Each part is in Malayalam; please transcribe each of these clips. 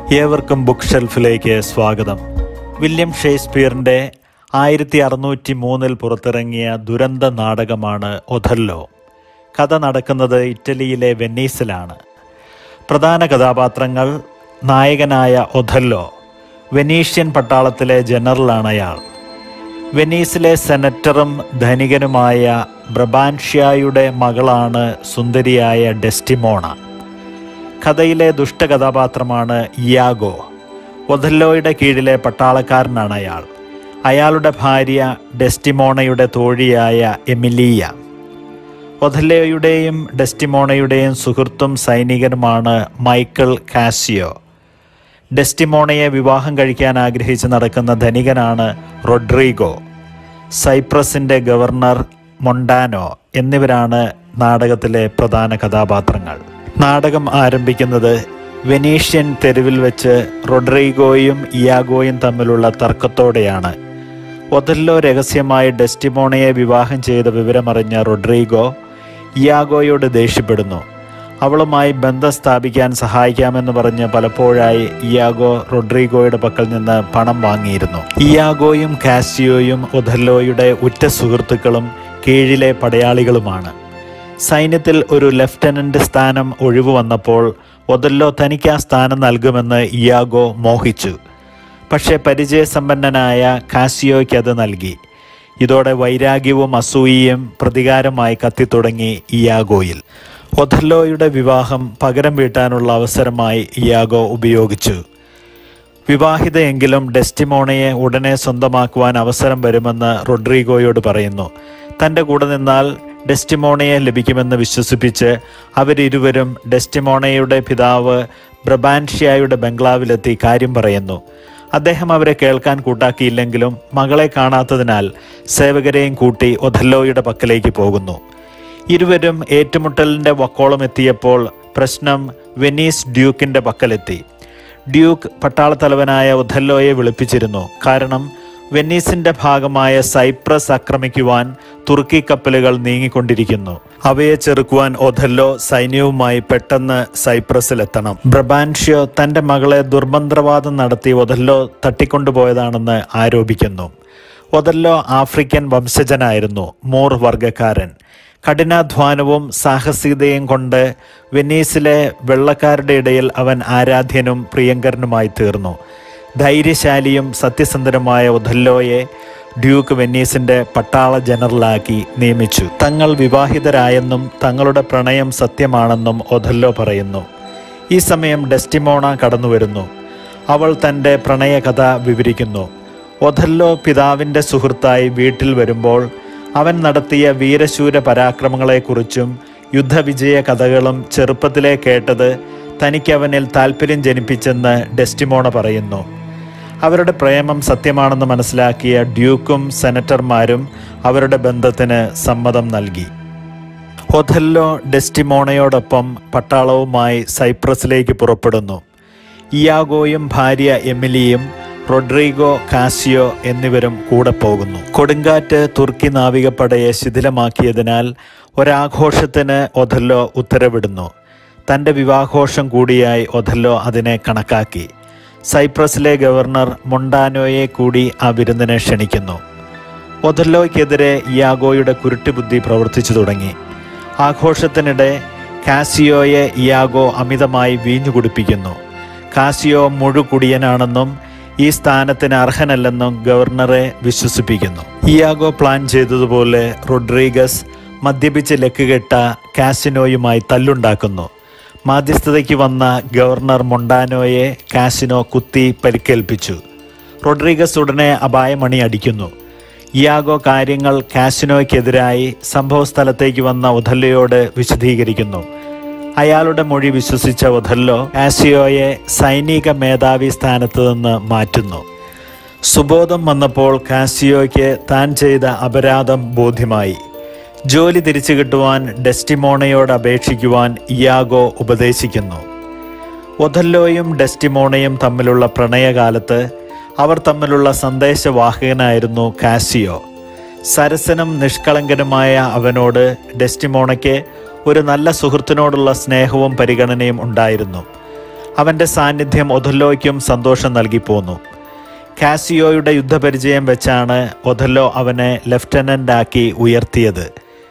ഏവർക്കും ബുക്ക് ഷെൽഫിലേക്ക് സ്വാഗതം വില്യം ഷേക്സ്പിയറിൻ്റെ ആയിരത്തി അറുന്നൂറ്റി മൂന്നിൽ പുറത്തിറങ്ങിയ ദുരന്ത നാടകമാണ് ഒഥല്ലോ കഥ നടക്കുന്നത് ഇറ്റലിയിലെ വെന്നീസിലാണ് പ്രധാന കഥാപാത്രങ്ങൾ നായകനായ ഒഥല്ലോ വെനീഷ്യൻ പട്ടാളത്തിലെ ജനറലാണ് അയാൾ വെനീസിലെ സെനറ്ററും ധനികനുമായ ബ്രബാൻഷ്യായുടെ മകളാണ് സുന്ദരിയായ ഡെസ്റ്റിമോണ കഥയിലെ ദുഷ്ടകഥാപാത്രമാണ് ഇയാഗോ ഒഥല്ലോയുടെ കീഴിലെ പട്ടാളക്കാരനാണ് അയാൾ അയാളുടെ ഭാര്യ ഡെസ്റ്റിമോണയുടെ തോഴിയായ എമിലിയ ഒഥല്ലോയുടെയും ഡെസ്റ്റിമോണയുടെയും സുഹൃത്തും സൈനികനുമാണ് മൈക്കിൾ കാസിയോ ഡെസ്റ്റിമോണയെ വിവാഹം കഴിക്കാൻ ആഗ്രഹിച്ച് നടക്കുന്ന ധനികനാണ് റൊഡ്രിഗോ സൈപ്രസിൻ്റെ ഗവർണർ മൊണ്ടാനോ എന്നിവരാണ് നാടകത്തിലെ പ്രധാന കഥാപാത്രങ്ങൾ നാടകം ആരംഭിക്കുന്നത് വെനീഷ്യൻ തെരുവിൽ വെച്ച് റൊഡ്രിഗോയും ഇയാഗോയും തമ്മിലുള്ള തർക്കത്തോടെയാണ് ഒതല്ലോ രഹസ്യമായി ഡെസ്റ്റിമോണയെ വിവാഹം ചെയ്ത വിവരമറിഞ്ഞ റൊഡ്രിഗോ ഇയാഗോയോട് ദേഷ്യപ്പെടുന്നു അവളുമായി ബന്ധം സ്ഥാപിക്കാൻ സഹായിക്കാമെന്ന് പറഞ്ഞ് പലപ്പോഴായി ഇയാഗോ റൊഡ്രിഗോയുടെ പക്കൽ നിന്ന് പണം വാങ്ങിയിരുന്നു ഇയാഗോയും കാസിയോയും ഒഥല്ലോയുടെ ഉറ്റ സുഹൃത്തുക്കളും കീഴിലെ പടയാളികളുമാണ് സൈന്യത്തിൽ ഒരു ലഫ്റ്റനന്റ് സ്ഥാനം ഒഴിവു വന്നപ്പോൾ ഒതല്ലോ തനിക്ക് ആ സ്ഥാനം നൽകുമെന്ന് ഇയാഗോ മോഹിച്ചു പക്ഷേ പരിചയസമ്പന്നനായ കാസിയോയ്ക്ക് അത് നൽകി ഇതോടെ വൈരാഗ്യവും അസൂയയും പ്രതികാരമായി കത്തിത്തുടങ്ങി ഇയാഗോയിൽ ഒഥല്ലോയുടെ വിവാഹം പകരം വീട്ടാനുള്ള അവസരമായി ഇയാഗോ ഉപയോഗിച്ചു വിവാഹിതയെങ്കിലും ഡെസ്റ്റിമോണയെ ഉടനെ സ്വന്തമാക്കുവാൻ അവസരം വരുമെന്ന് റൊഡ്രിഗോയോട് പറയുന്നു തൻ്റെ കൂടെ നിന്നാൽ ഡെസ്റ്റിമോണയെ ലഭിക്കുമെന്ന് വിശ്വസിപ്പിച്ച് അവരിരുവരും ഡെസ്റ്റിമോണയുടെ പിതാവ് ബ്രബാൻഷ്യായുടെ ബംഗ്ലാവിലെത്തി കാര്യം പറയുന്നു അദ്ദേഹം അവരെ കേൾക്കാൻ കൂട്ടാക്കിയില്ലെങ്കിലും മകളെ കാണാത്തതിനാൽ സേവകരെയും കൂട്ടി ഒഥല്ലോയുടെ പക്കലേക്ക് പോകുന്നു ഇരുവരും ഏറ്റുമുട്ടലിൻ്റെ വക്കോളം എത്തിയപ്പോൾ പ്രശ്നം വെനീസ് ഡ്യൂക്കിൻ്റെ പക്കലെത്തി ഡ്യൂക്ക് പട്ടാളത്തലവനായ ഒഥല്ലോയെ വിളിപ്പിച്ചിരുന്നു കാരണം വെന്നീസിന്റെ ഭാഗമായ സൈപ്രസ് ആക്രമിക്കുവാൻ തുർക്കി കപ്പലുകൾ നീങ്ങിക്കൊണ്ടിരിക്കുന്നു അവയെ ചെറുക്കുവാൻ ഒഥല്ലോ സൈന്യവുമായി പെട്ടെന്ന് സൈപ്രസിലെത്തണം ബ്രബാൻഷ്യോ തന്റെ മകളെ ദുർമന്ത്രവാദം നടത്തി ഒഥല്ലോ തട്ടിക്കൊണ്ടുപോയതാണെന്ന് ആരോപിക്കുന്നു ഒഥല്ലോ ആഫ്രിക്കൻ വംശജനായിരുന്നു മൂർ വർഗക്കാരൻ കഠിനാധ്വാനവും സാഹസികതയും കൊണ്ട് വെനീസിലെ വെള്ളക്കാരുടെ ഇടയിൽ അവൻ ആരാധ്യനും പ്രിയങ്കരനുമായി തീർന്നു ധൈര്യശാലിയും സത്യസന്ധനുമായ ഒഥല്ലോയെ ഡ്യൂക്ക് വെന്നീസിന്റെ പട്ടാള ജനറലാക്കി നിയമിച്ചു തങ്ങൾ വിവാഹിതരായെന്നും തങ്ങളുടെ പ്രണയം സത്യമാണെന്നും ഒഥല്ലോ പറയുന്നു ഈ സമയം ഡെസ്റ്റിമോണ കടന്നുവരുന്നു അവൾ തൻ്റെ പ്രണയകഥ വിവരിക്കുന്നു ഒഥല്ലോ പിതാവിൻ്റെ സുഹൃത്തായി വീട്ടിൽ വരുമ്പോൾ അവൻ നടത്തിയ വീരശൂര പരാക്രമങ്ങളെക്കുറിച്ചും യുദ്ധവിജയ കഥകളും ചെറുപ്പത്തിലെ കേട്ടത് തനിക്ക് അവനിൽ താല്പര്യം ജനിപ്പിച്ചെന്ന് ഡെസ്റ്റിമോണ പറയുന്നു അവരുടെ പ്രേമം സത്യമാണെന്ന് മനസ്സിലാക്കിയ ഡ്യൂക്കും സെനറ്റർമാരും അവരുടെ ബന്ധത്തിന് സമ്മതം നൽകി ഒഥല്ലോ ഡെസ്റ്റിമോണയോടൊപ്പം പട്ടാളവുമായി സൈപ്രസിലേക്ക് പുറപ്പെടുന്നു ഇയാഗോയും ഭാര്യ എമിലിയും റൊഡ്രിഗോ കാസിയോ എന്നിവരും കൂടെ പോകുന്നു കൊടുങ്കാറ്റ് തുർക്കി നാവികപ്പടയെ ശിഥിലമാക്കിയതിനാൽ ഒരാഘോഷത്തിന് ഒഥല്ലോ ഉത്തരവിടുന്നു തൻ്റെ വിവാഘോഷം കൂടിയായി ഒഥല്ലോ അതിനെ കണക്കാക്കി സൈപ്രസിലെ ഗവർണർ മൊണ്ടാനോയെ കൂടി ആ വിരുന്നിനെ ക്ഷണിക്കുന്നു ഒഥല്ലോയ്ക്കെതിരെ ഇയാഗോയുടെ കുരുട്ടുബുദ്ധി പ്രവർത്തിച്ചു തുടങ്ങി ആഘോഷത്തിനിടെ കാസിയോയെ ഇയാഗോ അമിതമായി വീഞ്ഞു കുടിപ്പിക്കുന്നു കാസിയോ മുഴുകുടിയനാണെന്നും ഈ സ്ഥാനത്തിന് അർഹനല്ലെന്നും ഗവർണറെ വിശ്വസിപ്പിക്കുന്നു ഇയാഗോ പ്ലാൻ ചെയ്തതുപോലെ റൊഡ്രീഗസ് മദ്യപിച്ച് ലക്കുകെട്ട കാസിനോയുമായി തല്ലുണ്ടാക്കുന്നു മാധ്യസ്ഥതയ്ക്ക് വന്ന ഗവർണർ മൊണ്ടാനോയെ കാസിനോ കുത്തി പരിക്കേൽപ്പിച്ചു റൊഡ്രീഗസ് ഉടനെ അപായമണി അടിക്കുന്നു ഇയാഗോ കാര്യങ്ങൾ കാസിനോയ്ക്കെതിരായി സംഭവസ്ഥലത്തേക്ക് വന്ന ഒഥല്ലയോട് വിശദീകരിക്കുന്നു അയാളുടെ മൊഴി വിശ്വസിച്ച ഒഥല്ലോ കാസിയോയെ സൈനിക മേധാവി സ്ഥാനത്ത് നിന്ന് മാറ്റുന്നു സുബോധം വന്നപ്പോൾ കാസിയോയ്ക്ക് താൻ ചെയ്ത അപരാധം ബോധ്യമായി ജോലി തിരിച്ചു കിട്ടുവാൻ ഡെസ്റ്റിമോണയോട് അപേക്ഷിക്കുവാൻ ഇയാഗോ ഉപദേശിക്കുന്നു ഒഥല്ലോയും ഡെസ്റ്റിമോണയും തമ്മിലുള്ള പ്രണയകാലത്ത് അവർ തമ്മിലുള്ള സന്ദേശവാഹകനായിരുന്നു കാസിയോ സരസനും നിഷ്കളങ്കനുമായ അവനോട് ഡെസ്റ്റിമോണയ്ക്ക് ഒരു നല്ല സുഹൃത്തിനോടുള്ള സ്നേഹവും പരിഗണനയും ഉണ്ടായിരുന്നു അവൻ്റെ സാന്നിധ്യം ഒഥല്ലോയ്ക്കും സന്തോഷം നൽകി പോന്നു കാസിയോയുടെ യുദ്ധപരിചയം വെച്ചാണ് ഒഥല്ലോ അവനെ ലെഫ്റ്റനൻ്റ് ആക്കി ഉയർത്തിയത്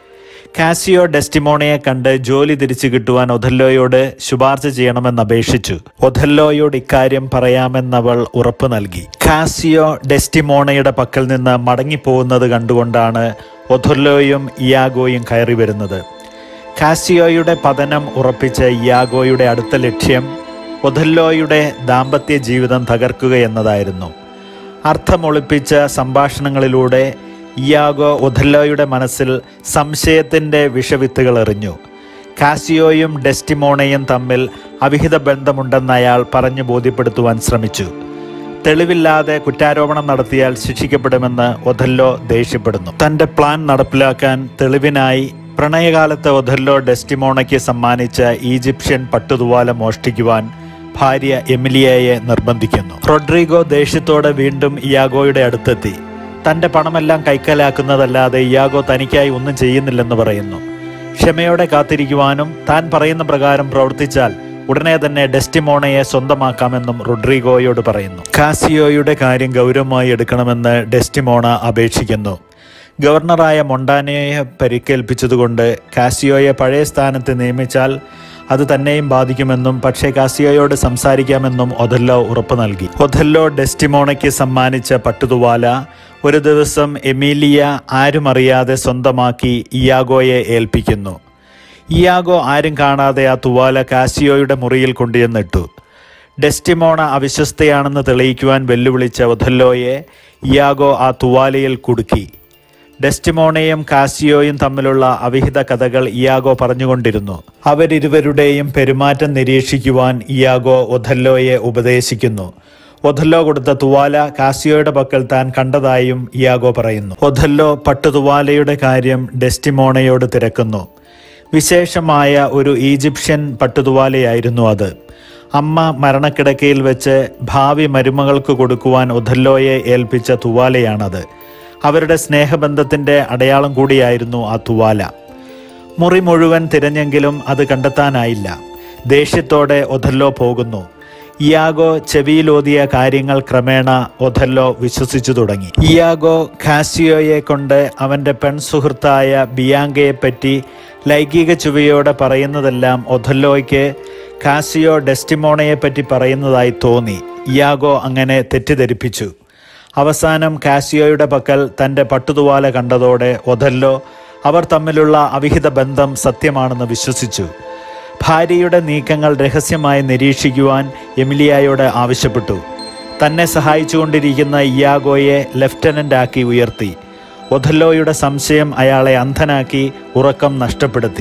കാസിയോ ഡെസ്റ്റിമോണയെ കണ്ട് ജോലി തിരിച്ചു കിട്ടുവാൻ ഒഥല്ലോയോട് ശുപാർശ ചെയ്യണമെന്ന് അപേക്ഷിച്ചു ഒഥല്ലോയോട് ഇക്കാര്യം പറയാമെന്നവൾ ഉറപ്പ് നൽകി കാസിയോ ഡെസ്റ്റിമോണയുടെ പക്കൽ നിന്ന് മടങ്ങിപ്പോകുന്നത് കണ്ടുകൊണ്ടാണ് ഒഥല്ലോയും ഇയാഗോയും കയറി വരുന്നത് കാസിയോയുടെ പതനം ഉറപ്പിച്ച ഇയാഗോയുടെ അടുത്ത ലക്ഷ്യം ഒഥല്ലോയുടെ ദാമ്പത്യ ജീവിതം തകർക്കുക എന്നതായിരുന്നു അർത്ഥമൊളിപ്പിച്ച സംഭാഷണങ്ങളിലൂടെ ഇയാഗോ ഒഥല്ലോയുടെ മനസ്സിൽ സംശയത്തിൻ്റെ വിഷവിത്തുകൾ എറിഞ്ഞു കാസിയോയും ഡെസ്റ്റിമോണയും തമ്മിൽ അവിഹിത ബന്ധമുണ്ടെന്ന് അയാൾ പറഞ്ഞു ബോധ്യപ്പെടുത്തുവാൻ ശ്രമിച്ചു തെളിവില്ലാതെ കുറ്റാരോപണം നടത്തിയാൽ ശിക്ഷിക്കപ്പെടുമെന്ന് ഒഥല്ലോ ദേഷ്യപ്പെടുന്നു തന്റെ പ്ലാൻ നടപ്പിലാക്കാൻ തെളിവിനായി പ്രണയകാലത്ത് ഒഥല്ലോ ഡെസ്റ്റിമോണയ്ക്ക് സമ്മാനിച്ച ഈജിപ്ഷ്യൻ പട്ടുതുവാല മോഷ്ടിക്കുവാൻ ഭാര്യ എമിലിയയെ നിർബന്ധിക്കുന്നു റൊഡ്രിഗോ ദേഷ്യത്തോടെ വീണ്ടും ഇയാഗോയുടെ അടുത്തെത്തി തന്റെ പണമെല്ലാം കൈക്കലാക്കുന്നതല്ലാതെ ഇയാഗോ തനിക്കായി ഒന്നും ചെയ്യുന്നില്ലെന്ന് പറയുന്നു ക്ഷമയോടെ കാത്തിരിക്കുവാനും താൻ പറയുന്ന പ്രകാരം പ്രവർത്തിച്ചാൽ ഉടനെ തന്നെ ഡെസ്റ്റിമോണയെ സ്വന്തമാക്കാമെന്നും റൊഡ്രിഗോയോട് പറയുന്നു കാസിയോയുടെ കാര്യം ഗൗരവമായി എടുക്കണമെന്ന് ഡെസ്റ്റിമോണ അപേക്ഷിക്കുന്നു ഗവർണറായ മൊണ്ടാനയെ പരിക്കേൽപ്പിച്ചതുകൊണ്ട് കാസിയോയെ പഴയ സ്ഥാനത്ത് നിയമിച്ചാൽ അത് തന്നെയും ബാധിക്കുമെന്നും പക്ഷേ കാസിയോയോട് സംസാരിക്കാമെന്നും ഒഥല്ലോ ഉറപ്പു നൽകി ഒഥല്ലോ ഡെസ്റ്റിമോണയ്ക്ക് സമ്മാനിച്ച പട്ടുതുവാല ഒരു ദിവസം എമീലിയ ആരും അറിയാതെ സ്വന്തമാക്കി ഇയാഗോയെ ഏൽപ്പിക്കുന്നു ഇയാഗോ ആരും കാണാതെ ആ തുവാല കാസിയോയുടെ മുറിയിൽ കൊണ്ടുചെന്നിട്ടു ഡെസ്റ്റിമോണ അവിശ്വസ്തയാണെന്ന് തെളിയിക്കുവാൻ വെല്ലുവിളിച്ച ഒഥല്ലോയെ ഇയാഗോ ആ തുവാലയിൽ കുടുക്കി ഡെസ്റ്റിമോണയും കാസിയോയും തമ്മിലുള്ള അവിഹിത കഥകൾ ഇയാഗോ പറഞ്ഞുകൊണ്ടിരുന്നു അവരിരുവരുടെയും പെരുമാറ്റം നിരീക്ഷിക്കുവാൻ ഇയാഗോ ഒഥല്ലോയെ ഉപദേശിക്കുന്നു ഒഥല്ലോ കൊടുത്ത തുവാല കാസിയോയുടെ പക്കൽ താൻ കണ്ടതായും ഇയാഗോ പറയുന്നു ഒഥല്ലോ പട്ടുതുവാലയുടെ കാര്യം ഡെസ്റ്റിമോണയോട് തിരക്കുന്നു വിശേഷമായ ഒരു ഈജിപ്ഷ്യൻ പട്ടുതുവാലയായിരുന്നു അത് അമ്മ മരണക്കിടക്കയിൽ വെച്ച് ഭാവി മരുമകൾക്ക് കൊടുക്കുവാൻ ഒഥല്ലോയെ ഏൽപ്പിച്ച തുവാലയാണത് അവരുടെ സ്നേഹബന്ധത്തിന്റെ അടയാളം കൂടിയായിരുന്നു ആ തുവാല മുറി മുഴുവൻ തിരഞ്ഞെങ്കിലും അത് കണ്ടെത്താനായില്ല ദേഷ്യത്തോടെ ഒഥല്ലോ പോകുന്നു ഇയാഗോ ചെവിയിലോതിയ കാര്യങ്ങൾ ക്രമേണ ഒഥല്ലോ വിശ്വസിച്ചു തുടങ്ങി ഇയാഗോ കാസിയോയെ കൊണ്ട് അവന്റെ പെൺസുഹൃത്തായ ബിയാങ്കയെ പറ്റി ലൈംഗിക ചുവയോടെ പറയുന്നതെല്ലാം ഒഥല്ലോയ്ക്ക് കാസിയോ ഡെസ്റ്റിമോണയെ പറ്റി പറയുന്നതായി തോന്നി ഇയാഗോ അങ്ങനെ തെറ്റിദ്ധരിപ്പിച്ചു അവസാനം കാസിയോയുടെ പക്കൽ തൻ്റെ പട്ടുതുവാല കണ്ടതോടെ ഒഥല്ലോ അവർ തമ്മിലുള്ള അവിഹിത ബന്ധം സത്യമാണെന്ന് വിശ്വസിച്ചു ഭാര്യയുടെ നീക്കങ്ങൾ രഹസ്യമായി നിരീക്ഷിക്കുവാൻ എമിലിയായോട് ആവശ്യപ്പെട്ടു തന്നെ സഹായിച്ചുകൊണ്ടിരിക്കുന്ന ഇയാഗോയെ ലെഫ്റ്റനന്റ് ആക്കി ഉയർത്തി ഒഥല്ലോയുടെ സംശയം അയാളെ അന്ധനാക്കി ഉറക്കം നഷ്ടപ്പെടുത്തി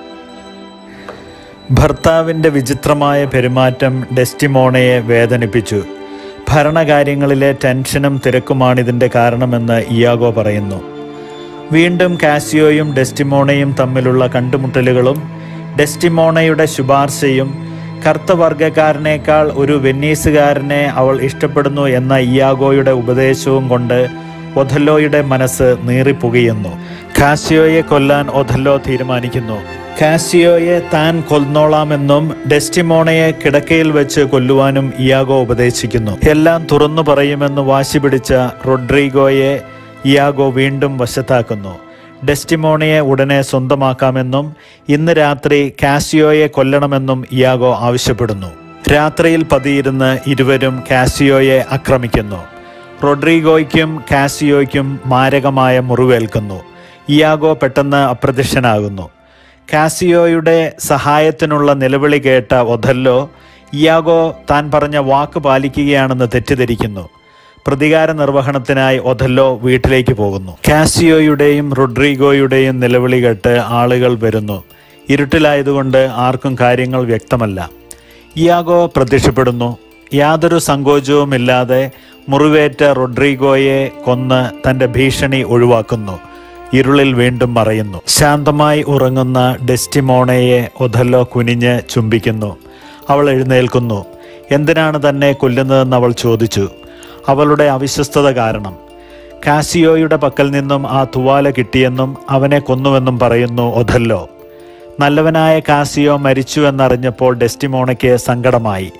ഭർത്താവിൻ്റെ വിചിത്രമായ പെരുമാറ്റം ഡെസ്റ്റിമോണയെ വേദനിപ്പിച്ചു ഭരണകാര്യങ്ങളിലെ ടെൻഷനും തിരക്കുമാണ് ഇതിൻ്റെ കാരണമെന്ന് ഇയാഗോ പറയുന്നു വീണ്ടും കാസിയോയും ഡെസ്റ്റിമോണയും തമ്മിലുള്ള കണ്ടുമുട്ടലുകളും ഡെസ്റ്റിമോണയുടെ ശുപാർശയും കർത്തവർഗക്കാരനേക്കാൾ ഒരു വെന്നീസുകാരനെ അവൾ ഇഷ്ടപ്പെടുന്നു എന്ന ഇയാഗോയുടെ ഉപദേശവും കൊണ്ട് ഒഥല്ലോയുടെ മനസ്സ് നീറിപ്പുകയുന്നു കാസിയോയെ കൊല്ലാൻ ഒഥല്ലോ തീരുമാനിക്കുന്നു കാസിയോയെ താൻ കൊന്നോളാമെന്നും ഡെസ്റ്റിമോണയെ കിടക്കയിൽ വെച്ച് കൊല്ലുവാനും ഇയാഗോ ഉപദേശിക്കുന്നു എല്ലാം തുറന്നു പറയുമെന്ന് വാശി പിടിച്ച റൊഡ്രിഗോയെ ഇയാഗോ വീണ്ടും വശത്താക്കുന്നു ഡെസ്റ്റിമോണയെ ഉടനെ സ്വന്തമാക്കാമെന്നും ഇന്ന് രാത്രി കാസിയോയെ കൊല്ലണമെന്നും ഇയാഗോ ആവശ്യപ്പെടുന്നു രാത്രിയിൽ പതിയിരുന്ന് ഇരുവരും കാസിയോയെ ആക്രമിക്കുന്നു റൊഡ്രിഗോയ്ക്കും കാസിയോയ്ക്കും മാരകമായ മുറിവേൽക്കുന്നു ഇയാഗോ പെട്ടെന്ന് അപ്രത്യക്ഷനാകുന്നു കാസിയോയുടെ സഹായത്തിനുള്ള നിലവിളി കേട്ട ഒഥല്ലോ ഇയാഗോ താൻ പറഞ്ഞ വാക്ക് പാലിക്കുകയാണെന്ന് തെറ്റിദ്ധരിക്കുന്നു പ്രതികാര നിർവഹണത്തിനായി ഒഥല്ലോ വീട്ടിലേക്ക് പോകുന്നു കാസിയോയുടെയും റൊഡ്രിഗോയുടെയും നിലവിളി കേട്ട് ആളുകൾ വരുന്നു ഇരുട്ടിലായതുകൊണ്ട് ആർക്കും കാര്യങ്ങൾ വ്യക്തമല്ല ഇയാഗോ പ്രത്യക്ഷപ്പെടുന്നു യാതൊരു സങ്കോചവുമില്ലാതെ മുറിവേറ്റ റൊഡ്രിഗോയെ കൊന്ന് തന്റെ ഭീഷണി ഒഴിവാക്കുന്നു ഇരുളിൽ വീണ്ടും മറയുന്നു ശാന്തമായി ഉറങ്ങുന്ന ഡെസ്റ്റിമോണയെ ഒഥല്ലോ കുനിഞ്ഞ് ചുംബിക്കുന്നു അവൾ എഴുന്നേൽക്കുന്നു എന്തിനാണ് തന്നെ കൊല്ലുന്നതെന്ന് അവൾ ചോദിച്ചു അവളുടെ അവിശ്വസ്തത കാരണം കാസിയോയുടെ പക്കൽ നിന്നും ആ തുവാല കിട്ടിയെന്നും അവനെ കൊന്നുവെന്നും പറയുന്നു ഒഥല്ലോ നല്ലവനായ കാസിയോ മരിച്ചു എന്നറിഞ്ഞപ്പോൾ ഡെസ്റ്റിമോണയ്ക്ക് സങ്കടമായി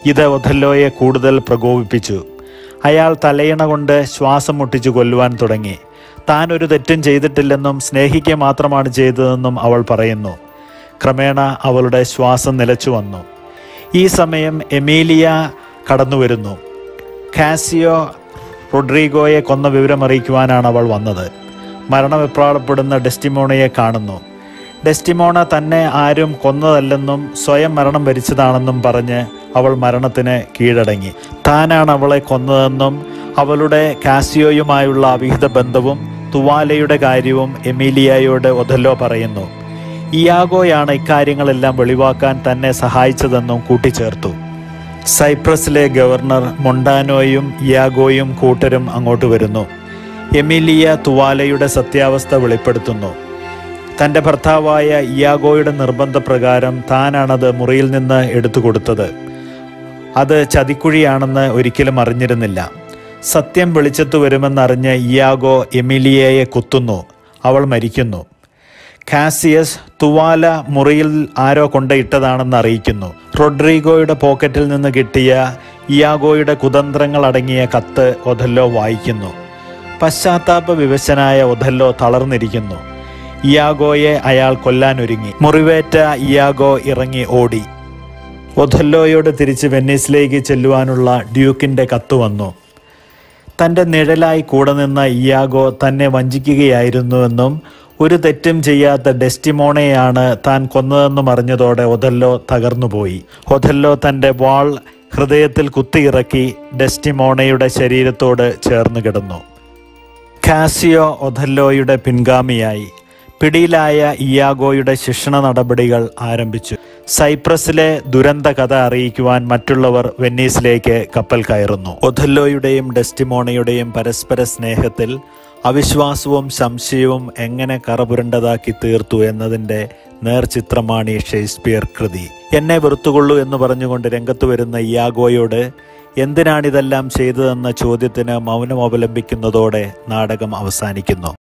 ഇത് ഒഥല്ലോയെ കൂടുതൽ പ്രകോപിപ്പിച്ചു അയാൾ തലയിണ കൊണ്ട് ശ്വാസം മുട്ടിച്ചു കൊല്ലുവാൻ തുടങ്ങി താൻ ഒരു തെറ്റും ചെയ്തിട്ടില്ലെന്നും സ്നേഹിക്കുക മാത്രമാണ് ചെയ്തതെന്നും അവൾ പറയുന്നു ക്രമേണ അവളുടെ ശ്വാസം നിലച്ചു വന്നു ഈ സമയം എമീലിയ കടന്നു വരുന്നു കാസിയോ റൊഡ്രിഗോയെ കൊന്ന വിവരം അറിയിക്കുവാനാണ് അവൾ വന്നത് മരണവിപ്രാളപ്പെടുന്ന ഡെസ്റ്റിമോണയെ കാണുന്നു ഡെസ്റ്റിമോണ തന്നെ ആരും കൊന്നതല്ലെന്നും സ്വയം മരണം വരിച്ചതാണെന്നും പറഞ്ഞ് അവൾ മരണത്തിന് കീഴടങ്ങി താനാണ് അവളെ കൊന്നതെന്നും അവളുടെ കാസിയോയുമായുള്ള അവിഹിത ബന്ധവും തുവാലയുടെ കാര്യവും എമീലിയയോട് ഒഥല്ലോ പറയുന്നു ഇയാഗോയാണ് ഇക്കാര്യങ്ങളെല്ലാം വെളിവാക്കാൻ തന്നെ സഹായിച്ചതെന്നും കൂട്ടിച്ചേർത്തു സൈപ്രസിലെ ഗവർണർ മൊണ്ടാനോയും ഇയാഗോയും കൂട്ടരും അങ്ങോട്ട് വരുന്നു എമിലിയ തുവാലയുടെ സത്യാവസ്ഥ വെളിപ്പെടുത്തുന്നു തൻ്റെ ഭർത്താവായ ഇയാഗോയുടെ നിർബന്ധപ്രകാരം താനാണത് മുറിയിൽ നിന്ന് എടുത്തു കൊടുത്തത് അത് ചതിക്കുഴിയാണെന്ന് ഒരിക്കലും അറിഞ്ഞിരുന്നില്ല സത്യം വെളിച്ചത്തു വരുമെന്നറിഞ്ഞ് ഇയാഗോ എമിലിയയെ കുത്തുന്നു അവൾ മരിക്കുന്നു കാസിയസ് തുവാല മുറിയിൽ ആരോ കൊണ്ടയിട്ടതാണെന്ന് അറിയിക്കുന്നു റൊഡ്രിഗോയുടെ പോക്കറ്റിൽ നിന്ന് കിട്ടിയ ഇയാഗോയുടെ കുതന്ത്രങ്ങൾ അടങ്ങിയ കത്ത് ഒഥല്ലോ വായിക്കുന്നു പശ്ചാത്താപ വിവശനായ ഒഥല്ലോ തളർന്നിരിക്കുന്നു ഇയാഗോയെ അയാൾ കൊല്ലാനൊരുങ്ങി മുറിവേറ്റ ഇയാഗോ ഇറങ്ങി ഓടി ഒഥല്ലോയോട് തിരിച്ച് വെന്നീസിലേക്ക് ചെല്ലുവാനുള്ള ഡ്യൂക്കിൻ്റെ കത്ത് വന്നു തൻ്റെ നിഴലായി കൂടെ നിന്ന ഇയാഗോ തന്നെ വഞ്ചിക്കുകയായിരുന്നുവെന്നും ഒരു തെറ്റും ചെയ്യാത്ത ഡെസ്റ്റിമോണയാണ് താൻ കൊന്നതെന്നും അറിഞ്ഞതോടെ ഒഥല്ലോ തകർന്നുപോയി ഒഥല്ലോ തൻ്റെ വാൾ ഹൃദയത്തിൽ കുത്തിയിറക്കി ഡെസ്റ്റിമോണയുടെ ശരീരത്തോട് ചേർന്ന് കിടന്നു കാസിയോ ഒഥല്ലോയുടെ പിൻഗാമിയായി പിടിയിലായ ഇയാഗോയുടെ ശിക്ഷണ നടപടികൾ ആരംഭിച്ചു സൈപ്രസിലെ ദുരന്ത കഥ അറിയിക്കുവാൻ മറ്റുള്ളവർ വെന്നീസിലേക്ക് കപ്പൽ കയറുന്നു ഒഥല്ലോയുടെയും ഡെസ്റ്റിമോണയുടെയും പരസ്പര സ്നേഹത്തിൽ അവിശ്വാസവും സംശയവും എങ്ങനെ കറപുരണ്ടതാക്കി തീർത്തു എന്നതിൻ്റെ നേർചിത്രമാണ് ഈ ഷേക്സ്പിയർ കൃതി എന്നെ വെറുത്തുകൊള്ളൂ എന്ന് പറഞ്ഞുകൊണ്ട് രംഗത്ത് വരുന്ന ഇയാഗോയോട് എന്തിനാണിതെല്ലാം ചെയ്തതെന്ന ചോദ്യത്തിന് മൗനം അവലംബിക്കുന്നതോടെ നാടകം അവസാനിക്കുന്നു